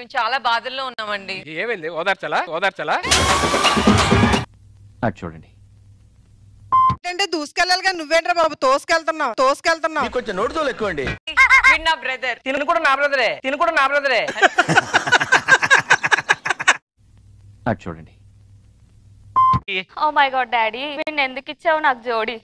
మేము చాలా బాధల్లో ఉన్నామండి ఏమైంది ఓదార్చలా ఓదార్చలా అటు చూడండి అంటే దూసుకెళ్ళాలిగా నువ్వేంట్రా బాబు తోసుకెళ్తున్నావు తోసుకెళ్తున్నావు కొంచెం నోటితో ఎక్కువ అండి వీడు నా బ్రదర్ తిను కూడా నా బ్రదరే తిను కూడా నా బ్రదరే అటు చూడండి ఓ మై గాడ్ డాడీ వీడిని ఎందుకు ఇచ్చావు నాకు జోడి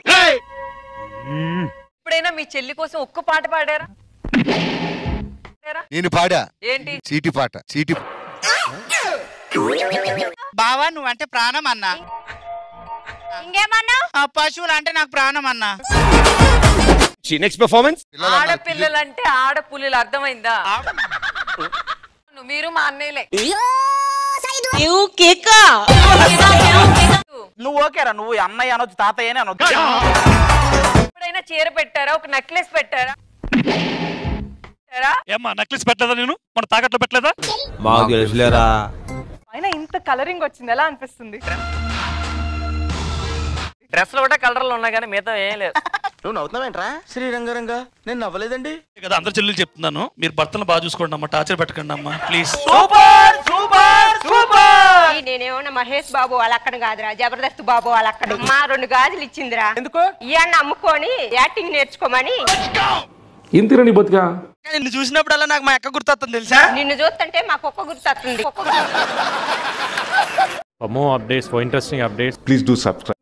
ఎప్పుడైనా మీ చెల్లి కోసం ఒక్క పాట పాడారా పాడారా? నేను పాడా ఏంటి చీటి పాట చీటి బావా నువ్వంటే ప్రాణం అన్నా ఇంకేమన్నా ఆ పశువులు అంటే నాకు ప్రాణం అన్నా నెక్స్ట్ పెర్ఫార్మెన్స్ ఆడపిల్లలంటే ఆడపుల్లులు అర్థమైందా మీరు మా అన్నయ్యలే నువ్వు ఓకేరా నువ్వు అన్నయ్య అనొచ్చు తాతయ్య అని అనొచ్చు ఎప్పుడైనా చీర పెట్టారా ఒక నెక్లెస్ పెట్టారా పెట్టారా? ఏమ్మా నెక్లెస్ పెట్టలేదా నేను మన తాకట్లో పెట్టలేదా మాకు తెలుసులేరా అయినా ఇంత కలరింగ్ వచ్చింది ఎలా అనిపిస్తుంది డ్రెస్ లో కూడా కలర్లు ఉన్నాయి కానీ మిగతా ఏం లేదు నువ్వు నవ్వుతున్నావేంట్రా శ్రీరంగరంగా నేను నవ్వలేదండి కదా అందరు చెల్లెలు చెప్తున్నాను మీరు భర్తను బాగా చూసుకోండి అమ్మా టార్చర్ పెట్టకండి అమ్మా ప్లీజ్ సూపర్ సూపర్ సూపర్ నేనేమన్నా మహేష్ బాబు వాళ్ళ అక్కడ కాదురా జబర్దస్త్ బాబు వాళ్ళ అక్కడ మా రెండు గాజులు ఇచ్చిందిరా ఎందుకు ఇవన్నీ అమ్ముకొని యాక్టింగ్ నేర్చుకోమని నిన్ను చూసినప్పుడల్లా నాకు మా అక్క గుర్తొస్తుంది తెలుసా నిన్ను చూస్తుంటే మాకు ఒక్క గుర్తొస్తుంది ఒక్క గుర్తొస్తుంది. For more updates, for interesting updates, please do subscribe